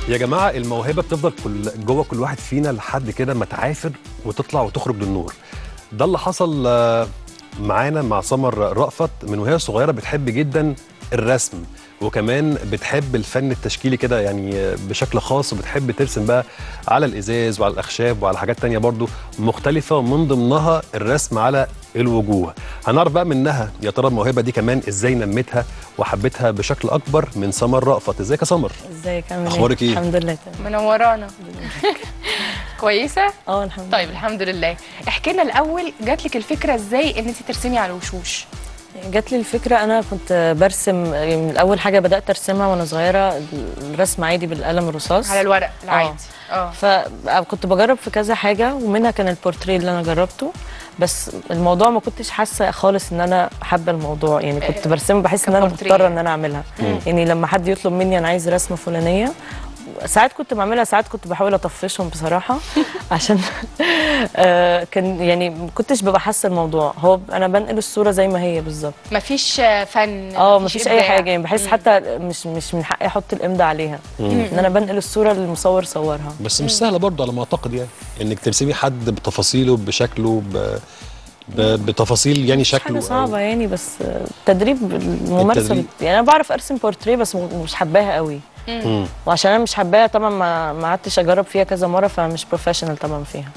يا جماعه الموهبه بتفضل كل جوه كل واحد فينا لحد كده ما تعافر وتطلع وتخرج للنور ده اللي حصل آه، معانا مع سمر رأفت من وهي صغيره بتحب جدا الرسم وكمان بتحب الفن التشكيلي كده يعني آه، بشكل خاص وبتحب ترسم بقى على الازاز وعلى الاخشاب وعلى حاجات تانية برضو مختلفه ومن ضمنها الرسم على الوجوه هنعرف بقى منها يا ترى الموهبه دي كمان ازاي نمتها وحبتها بشكل اكبر من سمر رأفت ازيك يا سمر ازيك عامل ايه؟ أخبارك إيه؟ الحمد لله تمام منورانا كويسه اه الحمد طيب الحمد لله احكي لنا الاول جات لك الفكره ازاي ان انت ترسمي على الوشوش لله جات لي الفكره انا كنت برسم من اول حاجه بدات ارسمها وانا صغيره الرسم عادي بالقلم الرصاص على الورق العادي اه فكنت بجرب في كذا حاجه ومنها كان البورتريه اللي انا جربته بس الموضوع ما كنتش حاسه خالص ان انا حابه الموضوع يعني كنت برسم بحس ان انا كبورتريه. مضطره ان انا اعملها يعني لما حد يطلب مني انا عايز رسمه فلانيه ساعات كنت بعملها ساعات كنت بحاول اطفشهم بصراحه عشان آه، كان يعني ما كنتش ببقى حاسه الموضوع هو انا بنقل الصوره زي ما هي بالظبط مفيش فن اه مفيش اي إبداع. حاجه يعني بحس حتى مش مش من حقي احط الامضاء عليها ان انا بنقل الصوره اللي المصور صورها بس مش سهله برضه على ما اعتقد يعني انك ترسمي حد بتفاصيله بشكله ب... ب... بتفاصيل يعني مش شكله حاجه أو- صعبه يعني بس التدريب الممارسه التدريب. يعني انا بعرف ارسم بورتريه بس م- مش حباها قوي مم. وعشان انا مش حباها طبعا ما ما قعدتش اجرب فيها كذا مره فمش بروفيشنال طبعا فيها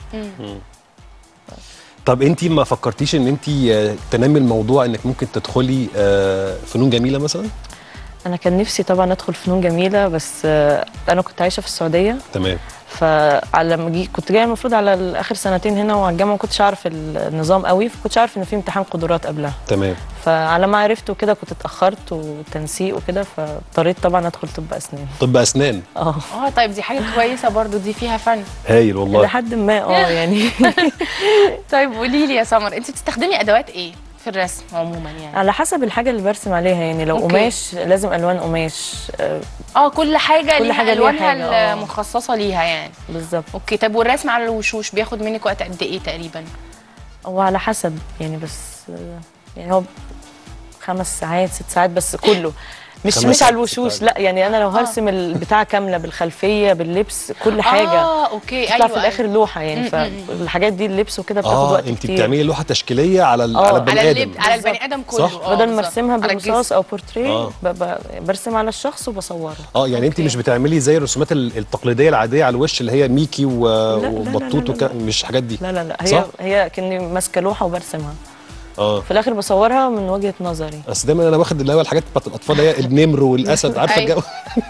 طب انت ما فكرتيش ان انت آه، تنمي الموضوع انك ممكن تدخلي آه، فنون جميله مثلا انا كان نفسي طبعا ادخل فنون جميله بس آه، انا كنت عايشه في السعوديه تمام فعلى لما جي كنت جايه المفروض على اخر سنتين هنا وعلى الجامعه ما كنتش عارف النظام قوي فكنتش عارف ان في امتحان قدرات قبلها تمام فعلى ما عرفت وكده كنت اتاخرت وتنسيق وكده فاضطريت طبعا ادخل طب اسنان طب اسنان اه اه طيب دي حاجه كويسه برضو دي فيها فن هايل والله لحد ما اه يعني طيب قولي لي يا سمر انت بتستخدمي ادوات ايه في الرسم عموما يعني على حسب الحاجه اللي برسم عليها يعني لو أوكي. قماش لازم الوان قماش آه، اه كل حاجه كل ليها حاجة ليها الوانها حاجة، آه. المخصصه ليها يعني بالظبط اوكي طب والرسم على الوشوش بياخد منك وقت قد ايه تقريبا هو على حسب يعني بس آه، يعني هو خمس ساعات ست ساعات بس كله مش خمس مش ساعات، على ست الوشوش ساعات. لا يعني انا لو هرسم البتاع كامله بالخلفيه باللبس كل حاجه اه اوكي تطلع ايوه في الاخر أيوة. لوحه يعني فالحاجات دي اللبس وكده بتاخد اه وقت انت كتير بتعملي لوحه تشكيليه على ال- آه، على البني على ادم اللب على البني ادم كله صح؟ آه، بدل ما بالظبط. ارسمها على بالرصاص الجسم. او بورتريه آه. ب- ب- برسم على الشخص وبصوره اه يعني انت أوكي. مش بتعملي زي الرسومات ال- التقليديه العاديه على الوش اللي هي ميكي و... لا، لا، وبطوط لا، لا، وك... مش الحاجات دي لا لا لا صح؟ هي هي كاني ماسكه لوحه وبرسمها اه في الاخر بصورها من وجهه نظري بس دايما انا واخد اللي هو الحاجات بتاعت الاطفال اللي هي النمر والاسد عارفه أيوة. الجو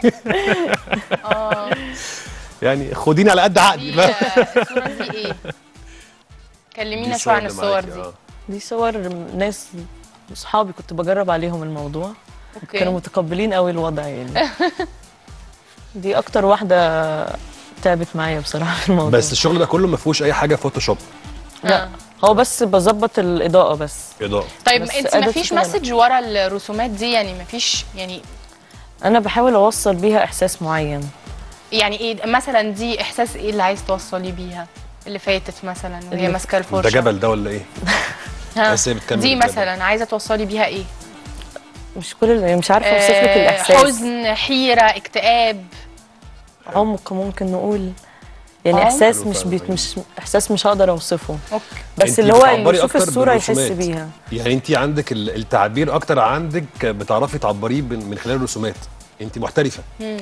اه يعني خديني على قد عقلي دي آه، الصوره دي ايه كلمينا شويه عن الصور دي دي صور ناس صحابي كنت بجرب عليهم الموضوع كانوا اوكي متقبلين قوي الوضع يعني دي اكتر واحده تعبت معايا بصراحه في الموضوع بس الشغل ده كله ما فيهوش اي حاجه فوتوشوب لا آه. هو بس بظبط الاضاءه بس اضاءه طيب بس انت ما أداة فيش كده لا. مسج ورا الرسومات دي يعني ما فيش يعني انا بحاول اوصل بيها احساس معين يعني ايه مثلا دي احساس ايه اللي عايز توصلي بيها اللي فاتت مثلا وهي اللي- ماسكه الفرشه ده جبل ده ولا ايه؟ ها. بس هي بتكمل دي الجبل. مثلا عايزه توصلي بيها ايه مش كل اللي مش عارفه اوصف لك آه، الاحساس حزن حيره اكتئاب عمق ممكن نقول يعني آه. احساس حلو مش فعلا، بيت أيوة. مش احساس مش هقدر اوصفه اوكي بس أنت اللي هو اللي بتعبري يشوف أكتر الصوره يحس بالرسومات. بيها يعني انت عندك ال- التعبير اكتر عندك بتعرفي تعبريه بن- من خلال الرسومات انت محترفه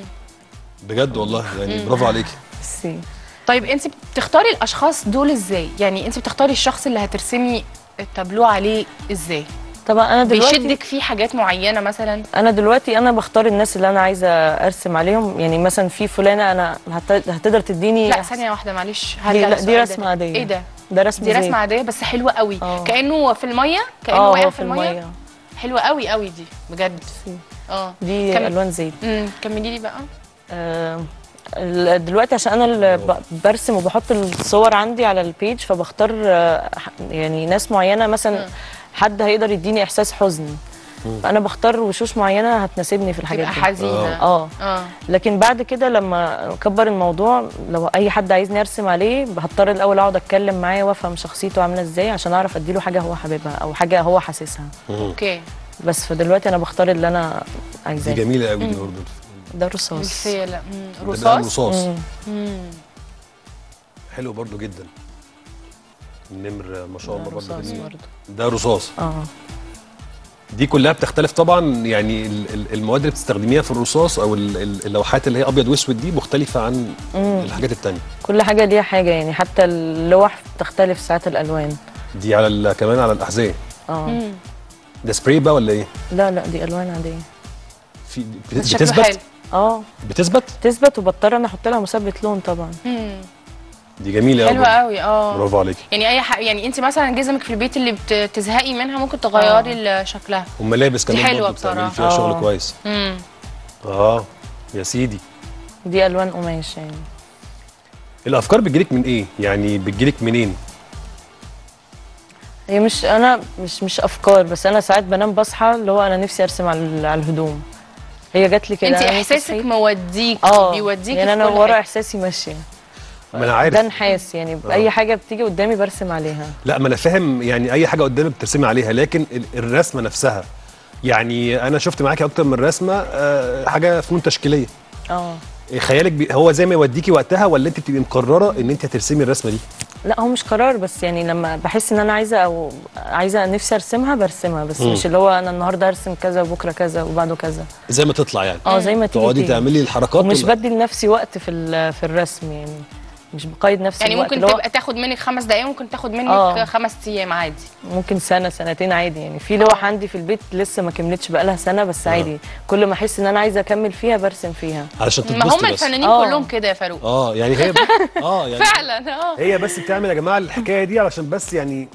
بجد والله يعني برافو عليكي بس طيب انت بتختاري الاشخاص دول ازاي يعني انت بتختاري الشخص اللي هترسمي التابلو عليه ازاي طبعا انا دلوقتي بيشدك فيه حاجات معينه مثلا انا دلوقتي انا بختار الناس اللي انا عايزه ارسم عليهم يعني مثلا في فلانه انا هت- هتقدر تديني لا ثانيه واحده معلش دي, هرجع لا للسؤال دي ده. رسمه عاديه ايه ده ده رسم دي زيت. رسمه عاديه بس حلوه قوي آه. كانه في الميه كانه اه واقع هو في الميه حلوه قوي قوي دي بجد اه دي كم- الوان زيت امم كملي لي بقى آه، ال- دلوقتي عشان انا اللي ب- برسم وبحط الصور عندي على البيج فبختار آه، ح- يعني ناس معينه مثلا حد هيقدر يديني احساس حزن فانا بختار وشوش معينه هتناسبني في الحاجات تبقى دي حزينه اه اه لكن بعد كده لما اكبر الموضوع لو اي حد عايزني ارسم عليه هضطر الاول اقعد اتكلم معاه وافهم شخصيته عامله ازاي عشان اعرف اديله حاجه هو حاببها او حاجه هو حاسسها اوكي بس فدلوقتي انا بختار اللي انا دي عايزاه جميله قوي دي برضه ده رصاص بالفعل مم. ده رصاص رصاص مم. مم. حلو برضو جدا النمر ما شاء الله ده برضو رصاص جميل برضه ده رصاص اه دي كلها بتختلف طبعا يعني ال- ال- المواد اللي بتستخدميها في الرصاص او ال- ال- اللوحات اللي هي ابيض واسود دي مختلفه عن الحاجات التانية كل حاجه ليها حاجه يعني حتى اللوح بتختلف ساعات الالوان دي على ال- كمان على الاحذيه اه مم. ده سبراي بقى ولا ايه لا لا دي الوان عاديه في بس شكله حلو بتثبت اه بتثبت تثبت وبضطر انا احط لها مثبت لون طبعا مم. دي جميله حلوه قوي قوي اه برافو عليك يعني اي حق يعني انت مثلا جزمك في البيت اللي بتزهقي منها ممكن تغيري ال- شكلها وملابس دي كمان حلوة برضو بتعملي بصراحة. فيها شغل آه. كويس امم اه يا سيدي دي الوان قماش يعني الافكار بتجيلك من ايه يعني بتجيلك منين هي مش انا مش مش افكار بس انا ساعات بنام بصحى اللي هو انا نفسي ارسم على ال- على الهدوم هي جات لي كده انت أنا نفسي احساسك صحيت- موديك اه بيوديكي يعني في انا كل ورا حتة. احساسي ماشيه ما انا عارف ده نحاس يعني باي حاجه بتيجي قدامي برسم عليها لا ما انا فاهم يعني اي حاجه قدامك بترسمي عليها لكن ال- الرسمه نفسها يعني انا شفت معاكي اكتر من رسمه آه، حاجه فنون تشكيليه اه خيالك بي هو زي ما يوديكي وقتها ولا انت بتبقي مقرره ان انت هترسمي الرسمه دي لا هو مش قرار بس يعني لما بحس ان انا عايزه او عايزه نفسي ارسمها برسمها بس مم. مش اللي هو انا النهارده ارسم كذا وبكره كذا وبعده كذا زي ما تطلع يعني اه زي ما تيجي تقعدي تيجي. تعملي الحركات ومش ولا- بدي لنفسي وقت في ال- في الرسم يعني مش بقيد نفسي يعني الوقت ممكن اللي هو تبقى تاخد منك خمس دقايق ممكن تاخد منك آه. خمس ايام عادي ممكن سنه سنتين عادي يعني في لوح عندي في البيت لسه ما كملتش بقالها سنه بس عادي كل ما احس ان انا عايزه اكمل فيها برسم فيها علشان ما هم تتبسطي بس الفنانين آه. كلهم كده يا فاروق اه يعني هي اه يعني فعلا اه هي بس بتعمل يا جماعه الحكايه دي علشان بس يعني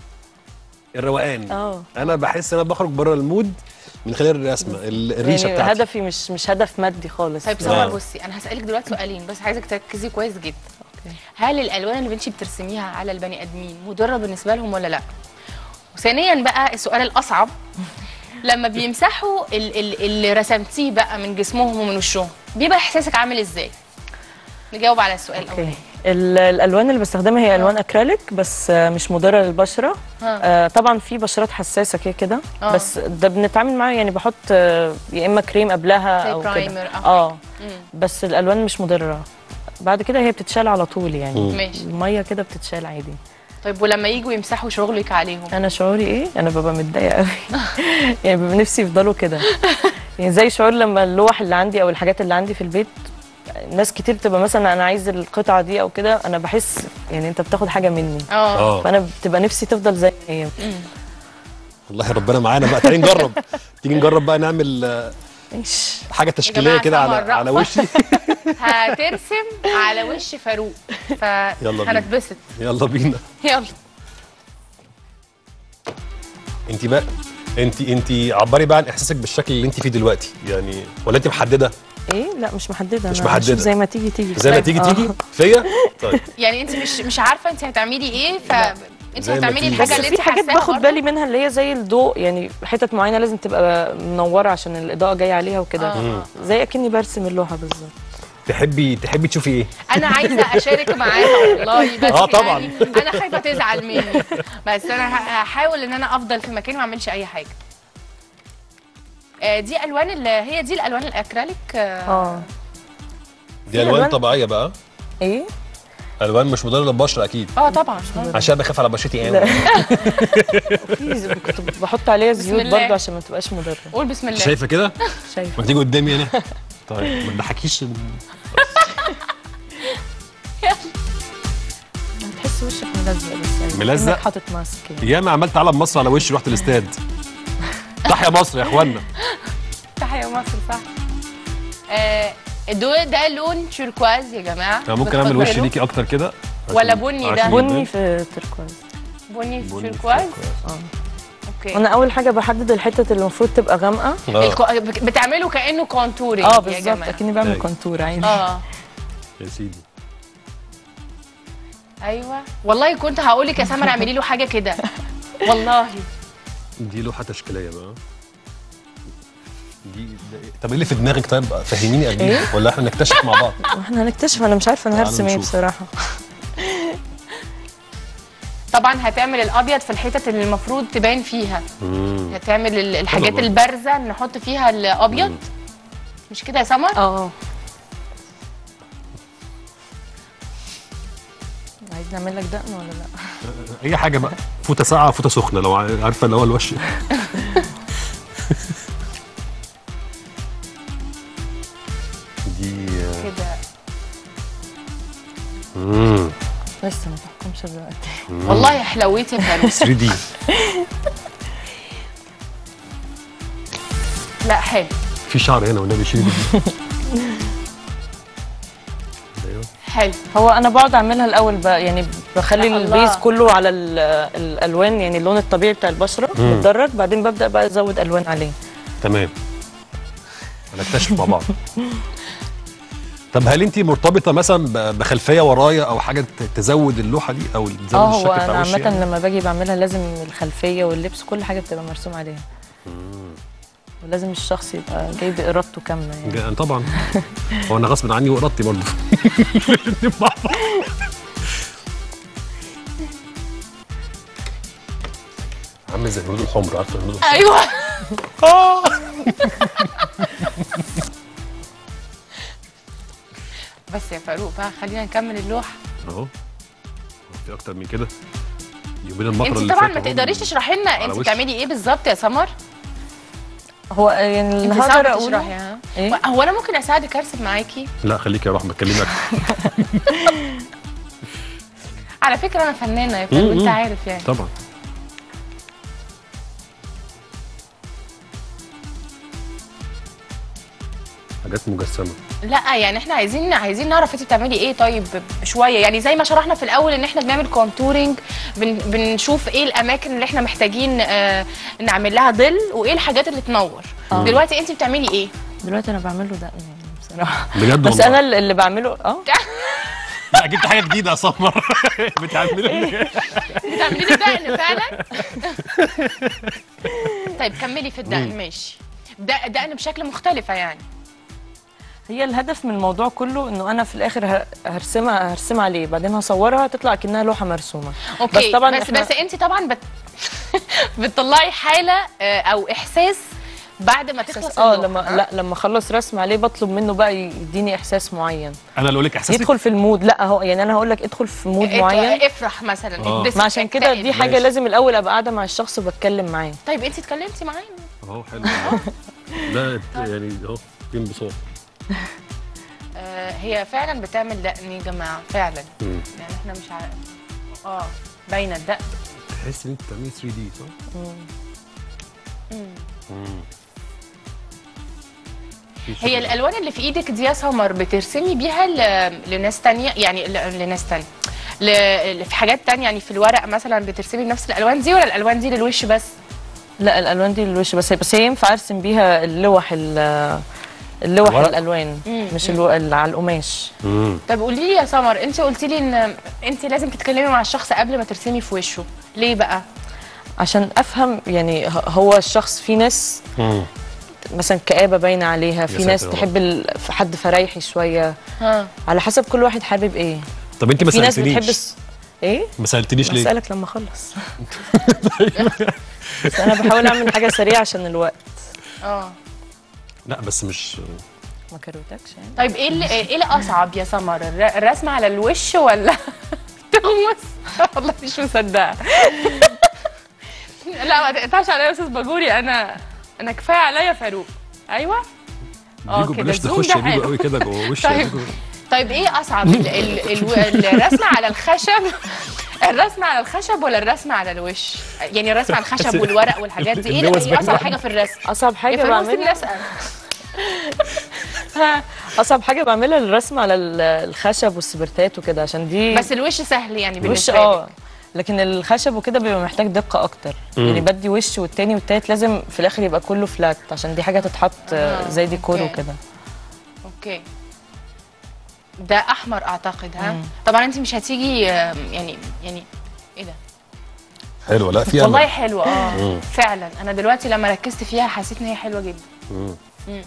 الروقان اه انا بحس ان انا بخرج بره المود من خلال الرسمه ال- الريشه يعني بتاعتي هدفي مش مش هدف مادي خالص طيب آه. سمر بصي انا هسالك دلوقتي سؤالين بس عايزك تركزي كويس جدا هل الالوان اللي انت بترسميها على البني ادمين مضره بالنسبه لهم ولا لا وثانيا بقى السؤال الاصعب لما بيمسحوا ال- ال- اللي رسمتيه بقى من جسمهم ومن وشهم بيبقى احساسك عامل ازاي نجاوب على السؤال اوكي الاول ال- الالوان اللي بستخدمها هي الوان اكريليك بس آه، مش مضره للبشره آه، طبعا في بشرات حساسه كده كده آه. بس ده بنتعامل معاه يعني بحط آه، يا اما كريم قبلها زي او برايمر، كده آه. اه بس الالوان مش مضره بعد كده هي بتتشال على طول يعني ماشي الميه كده بتتشال عادي طيب ولما يجوا يمسحوا شغلك عليهم انا شعوري ايه انا ببقى متضايقه قوي يعني ببقى نفسي يفضلوا كده يعني زي شعور لما اللوح اللي عندي او الحاجات اللي عندي في البيت ناس كتير بتبقى مثلا انا عايز القطعه دي او كده انا بحس يعني انت بتاخد حاجه مني اه اه فانا بتبقى نفسي تفضل زي ما هي والله ربنا معانا بقى تعالي نجرب تيجي نجرب بقى نعمل آه، ماشي حاجه تشكيليه جماعة كده على سمر على رأفت. وشي هترسم على وش فاروق يلا بينا. فهنتبسط يلا بينا يلا انت بقى انت انت عبري بقى عن احساسك بالشكل اللي انت فيه دلوقتي يعني ولا انت محدده ايه لا مش محدده مش أنا محددة. هشوف زي ما تيجي تيجي زي ما تيجي آه. تيجي فيا طيب يعني انت مش مش عارفه انت هتعملي ايه فانت زي ما هتعملي تيجي. الحاجه بس اللي انت في حاجات حاساها باخد برضه. بالي منها اللي هي زي الضوء يعني حتت معينه لازم تبقى منوره عشان الاضاءه جايه عليها وكده آه. زي اكني برسم اللوحه بالظبط تحبي تحبي تشوفي ايه انا عايزه اشارك معاها والله بس آه طبعاً. يعني انا خايفه تزعل مني بس انا ه- هحاول ان انا افضل في مكاني ما اعملش اي حاجه آه، دي الوان ال- هي دي الالوان الاكريليك آه، اه دي الوان طبيعيه بقى ايه الوان مش مضره للبشره اكيد اه طبعا عشان بخاف على بشرتي لا. قوي في كنت بحط عليها زيوت الله. برضه عشان ما تبقاش مضره قول بسم الله شايفه كده شايفه ما تيجي قدامي هنا طيب ما تضحكيش هتحس وشك ملزق بس يعني ملزق؟ كأنك حاطط ماسك يعني. ياما عملت علم مصر على وشي رحت الاستاد تحيا مصر يا اخوانا تحية مصر صح آه، دول ده لون تشيركواز يا جماعه انا ممكن اعمل وش بتفضلوا؟ ليكي اكتر كده ولا عشان- بني ده؟ عشان بني يبان. في تركواز بني في بني في تشيركواز تركواز. اوكي وانا اول حاجه بحدد الحتت اللي المفروض تبقى غامقه اه الكو... بتعملوا كانه كونتورنج اه يا بالظبط جماعه اكني بعمل أيوة. كونتور عادي اه يا سيدي ايوه والله كنت هقول لك يا سمر اعملي له حاجه كده والله دي لوحه تشكيليه بقى دي ده- طب ايه اللي في دماغك طيب فهميني قبل إيه؟ ولا احنا نكتشف مع بعض احنا هنكتشف انا مش عارفه انا تعالوا هرسم ايه نشوف. بصراحه طبعا هتعمل الابيض في الحتت اللي المفروض تبان فيها مم. هتعمل ال- الحاجات برضه. البارزه نحط فيها الابيض مش كده يا سمر اه عايز نعمل لك دقن ولا لا اي حاجه بقى فوطه ساقعه فوطه سخنه لو عارفه اللي هو الوش دي كده امم لسه ما تحكمش دلوقتي والله يا حلوتي يا فاروق 3 دي لا حلو في شعر هنا والنبي شيل دي ايوه حلو هو انا بقعد اعملها الاول بقى يعني بخلي يا الله. البيز كله على ال- الالوان يعني اللون الطبيعي بتاع البشره متدرج بعدين ببدا بقى ازود الوان عليه تمام هنكتشف مع بعض طب هل انت مرتبطه مثلا ب- بخلفيه ورايا او حاجه ت- تزود اللوحه دي او تزود اه هو الشكل انا بتاع وشي عامه يعني؟ لما باجي بعملها لازم الخلفيه واللبس كل حاجه بتبقى مرسوم عليها ولازم الشخص يبقى جاي بارادته كامله يعني جا- طبعا هو انا غصب عني وارادتي برضه الاتنين مع بعض. عامل زي الهنود الحمر عارفه الهنود الحمر ايوه بس يا فاروق بقى خلينا نكمل اللوحه اهو هو في اكتر من كده يومين المطر انت اللي طبعا فات ما أهو. تقدريش تشرحي لنا على انت وشي. بتعملي ايه بالظبط يا سمر هو يعني اللي انت هقدر صعب اقوله تشرحي ها إيه؟ هو انا ممكن اساعدك ارسم معاكي لا خليكي يا رحمه اتكلمي أكتر. على فكره انا فنانه يا فاروق مم، انت مم. عارف يعني طبعا حاجات مجسمه لا يعني احنا عايزين عايزين نعرف انت بتعملي ايه طيب شويه يعني زي ما شرحنا في الاول ان احنا بنعمل كونتورنج بن بنشوف ايه الاماكن اللي احنا محتاجين آه نعمل لها ظل وايه الحاجات اللي تنور آه. دلوقتي انت بتعملي ايه دلوقتي انا بعمله دقن يعني بصراحه بجد بس والله. انا اللي اللي بعمله اه لا جبت حاجه جديده يا سمر بتعملي إيه؟ بتعملي لي دقن فعلا طيب كملي في الدقن ماشي د- دقن بشكل مختلفه يعني هي الهدف من الموضوع كله انه انا في الاخر ه- هرسمها هرسمها عليه بعدين هصورها تطلع كأنها لوحه مرسومه اوكي بس طبعا بس, إحنا- بس انت طبعا بت... بتطلعي حاله آه، او احساس بعد ما تخلص اه اللوحة. لما لا لما اخلص رسم عليه بطلب منه بقى يديني احساس معين انا اللي اقول لك احساسك يدخل في المود لا هو يعني انا هقول لك ادخل في مود ات- معين افرح مثلا آه. اتبسط، ما عشان كده اكتئب. دي حاجه ماشي. لازم الاول ابقى قاعده مع الشخص وبتكلم معاه طيب انت اتكلمتي معانا اهو حلو لا يعني اهو في انبساط آه هي فعلا بتعمل دقن يا جماعه فعلا مم. يعني احنا مش عارف اه باينه الدقن تحس ان انت بتعملي 3 دي صح؟ مم. في هي شغل. الالوان اللي في ايدك دي يا سمر بترسمي بيها ل... لناس تانية يعني ل... لناس تانية ل... في حاجات تانية يعني في الورق مثلا بترسمي بنفس الالوان دي ولا الالوان دي للوش بس لا الالوان دي للوش بس بس هي ينفع ارسم بيها اللوح ال- اللوح الورق؟ الالوان مم. مش الو... اللي على القماش مم. طب قولي لي يا سمر انت قلتي لي ان انت لازم تتكلمي مع الشخص قبل ما ترسمي في وشه ليه بقى عشان افهم يعني ه- هو الشخص في ناس مم. مثلا كآبة باينة عليها في ناس ساتر يا تحب ال... حد فرايحي شويه ها على حسب كل واحد حابب ايه طب انت ما في ناس بتحب سالتنيش الس... ايه ما سالتنيش ليه؟ بسألك لما اخلص بس انا بحاول اعمل حاجه سريعه عشان الوقت اه لا بس مش ما كروتكش يعني طيب ايه اللي ايه اللي اصعب يا سمر الر- الرسم على الوش ولا تغمس والله مش مصدقه لا ما تقطعش عليا يا استاذ باجوري انا انا كفايه عليا فاروق ايوه اه بيجوا كده بلاش الزوم تخش ده بيجوا حلو. قوي كده جوه وشي طيب. بيجوا- طيب ايه اصعب ال ال ال الرسم على الخشب الرسم على الخشب ولا الرسم على الوش يعني الرسم على الخشب والورق والحاجات دي ايه اللوز ايه اصعب باينة. حاجه في الرسم اصعب يا حاجه فاروق سيبني بعملها اسال اصعب حاجه بعملها الرسم على ال- الخشب والسبرتات وكده عشان دي بس الوش سهل يعني الوش بالنسبه اه لك لكن الخشب وكده بيبقى محتاج دقه اكتر يعني بدي وش والتاني والتالت لازم في الاخر يبقى كله فلات عشان دي حاجه تتحط آه، زي ديكور أوكي. وكده اوكي ده احمر اعتقد ها طبعا انت مش هتيجي آم، يعني يعني ايه ده حلوه لا في والله امل حلوه اه فعلا انا دلوقتي لما ركزت فيها حسيت ان هي حلوه جدا مم. مم.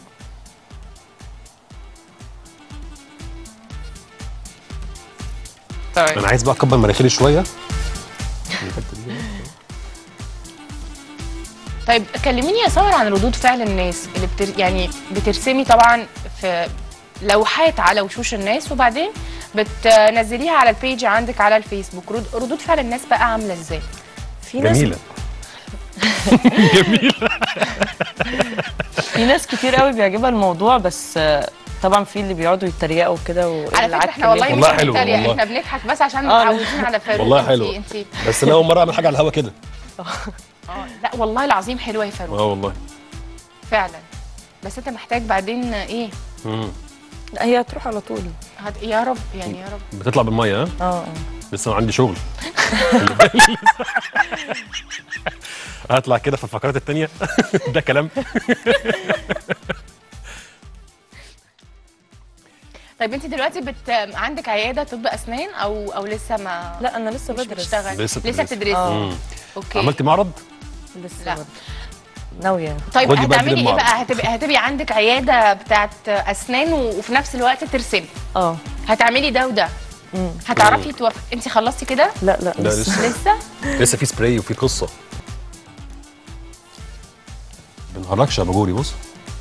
طيب انا عايز بقى اكبر مناخيري شويه طيب كلميني يا سمر عن ردود فعل الناس اللي بتر... يعني بترسمي طبعا في لوحات على وشوش الناس وبعدين بتنزليها على البيج عندك على الفيسبوك رد... ردود فعل الناس بقى عامله ازاي في ناس جميله في ناس كتير قوي بيعجبها الموضوع بس آه، طبعا في اللي بيقعدوا يتريقوا كده على فكره والعك احنا والله اللي- مش والله حلو، بنتريق والله. احنا بنضحك بس عشان آه. متعودين على فاروق والله انتي- حلو. انتي بس انا اول مره اعمل حاجه على الهوا كده اه لا والله العظيم حلوه يا فاروق اه والله فعلا بس انت محتاج بعدين ايه مم. لا، هي هتروح على طول هت... يا رب يعني يا رب بتطلع بالميه ها اه اه لسه عندي شغل هطلع كده في الفقرات التانية ده كلام طيب انت دلوقتي بت... عندك عياده طب اسنان او او لسه ما لا انا لسه مش بدرس بتشتغل لسه لسه بتدرسي. بتدرسي اه مم. اوكي عملتي معرض لسه لا. بدرس. ناويه طيب خدي بقى هتعملي كده ايه المعرض. بقى هتبقى هتبقي عندك عياده بتاعت اسنان و- وفي نفس الوقت ترسمي اه هتعملي ده وده مم. هتعرفي توفق انت خلصتي كده لا لا لا لسه لسه لسه لسه في سبراي وفي قصه بنهرجش يا بجوري بص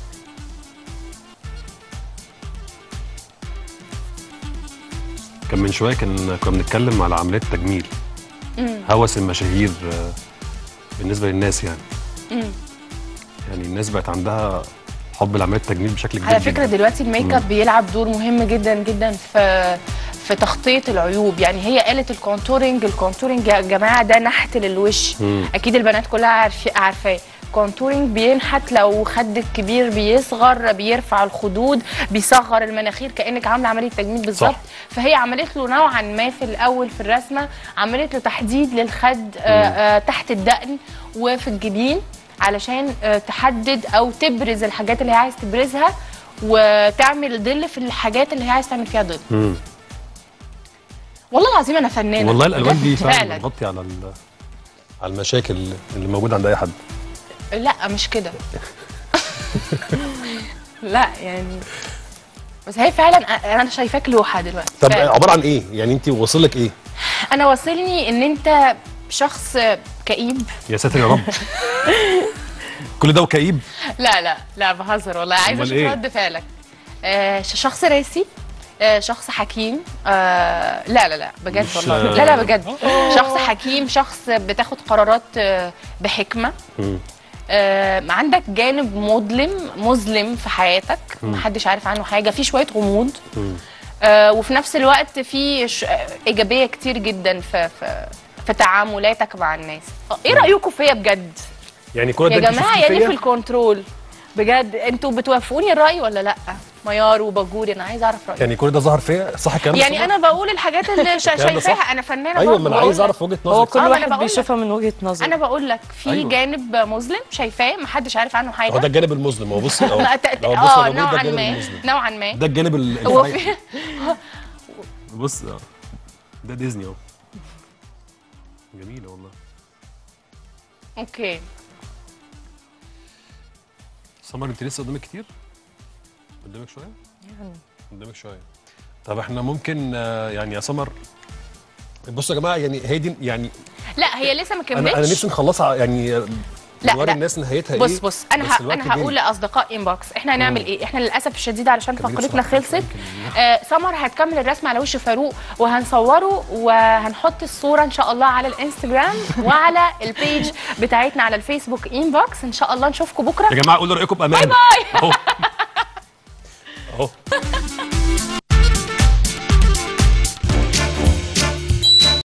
كان من شويه كان كنا بنتكلم على عمليات تجميل مم. هوس المشاهير آه، بالنسبه للناس يعني مم. يعني الناس بقت عندها حب لعمليات التجميل بشكل كبير على فكره جدا. دلوقتي الميك اب بيلعب دور مهم جدا جدا في في تغطيه العيوب يعني هي قالت الكونتورنج الكونتورنج يا جماعه ده نحت للوش مم. اكيد البنات كلها عارفه عارفاه كونتورنج بينحت لو خدك كبير بيصغر بيرفع الخدود بيصغر المناخير كانك عامله عمليه تجميل بالظبط صح. فهي عملت له نوعا ما في الاول في الرسمه عملت له تحديد للخد آه آه تحت الدقن وفي الجبين علشان آه تحدد او تبرز الحاجات اللي هي عايز تبرزها وتعمل ظل في الحاجات اللي هي عايز تعمل فيها ظل مم. والله العظيم انا فنانه والله الالوان دي بجد فعلا بتغطي على ال- على المشاكل اللي موجوده عند اي حد لا مش كده لا يعني بس هي فعلا انا شايفاك لوحه دلوقتي طب فعلا. عباره عن ايه يعني انت واصل لك ايه انا واصلني ان انت شخص كئيب يا ساتر يا رب كل ده وكئيب لا لا لا بهزر والله عايزه أمال اشوف إيه؟ رد فعلك آه ش- شخص راسي آه شخص حكيم آه لا لا لا بجد مش- والله لا لا بجد شخص حكيم شخص بتاخد قرارات آه بحكمه مم. آه عندك جانب مظلم مظلم في حياتك محدش عارف عنه حاجه في شويه غموض مم. آه وفي نفس الوقت في ش- آه، ايجابيه كتير جدا في في في تعاملاتك مع الناس آه، ايه رايكم فيا بجد يعني كل ده يا انت جماعه شفتيه يعني فيا؟ في الكنترول بجد انتوا بتوافقوني الراي ولا لا ميار وباجوري انا عايزه اعرف رايك يعني كل ده ظهر فيا صح الكلام ده يعني صح؟ انا بقول الحاجات اللي شا- الكلام ده صح؟ شايفاها انا فنانه ايوه برضه ما انا بقول عايز لك. اعرف وجهه هو نظرك كل آه، ما أنا واحد بقول لك. بيشوفها من وجهه نظره انا بقول لك في أيوة. جانب مظلم شايفاه محدش عارف عنه حاجه هو ده الجانب المظلم هو بص اهو لا، ت- ت- لو بص اه أنا بقول ده نوعا الجانب ما المظلم نوعا ما ده الجانب ال- هو اللي في بص اه ده ديزني اهو جميله والله اوكي سمر انت لسه قدامك كتير قدامك شويه يعني قدامك شويه طب احنا ممكن آه، يعني يا سمر بصوا يا جماعه يعني هي دي يعني لا هي لسه ما انا انا كملتش نفسي نخلصها يعني لا، نوري لا. الناس نهايتها بص ايه بص انا بس ه... الوقت انا هقول جري. لاصدقاء انبوكس احنا هنعمل مم. ايه احنا للاسف الشديد علشان كملي فقرتنا بسرعة. خلصت يمكن آه سمر هتكمل الرسم على وش فاروق وهنصوره وهنحط الصوره ان شاء الله على الانستجرام وعلى البيج بتاعتنا على الفيسبوك انبوكس ان شاء الله نشوفكم بكره يا جماعه قولوا رايكم بامان باي باي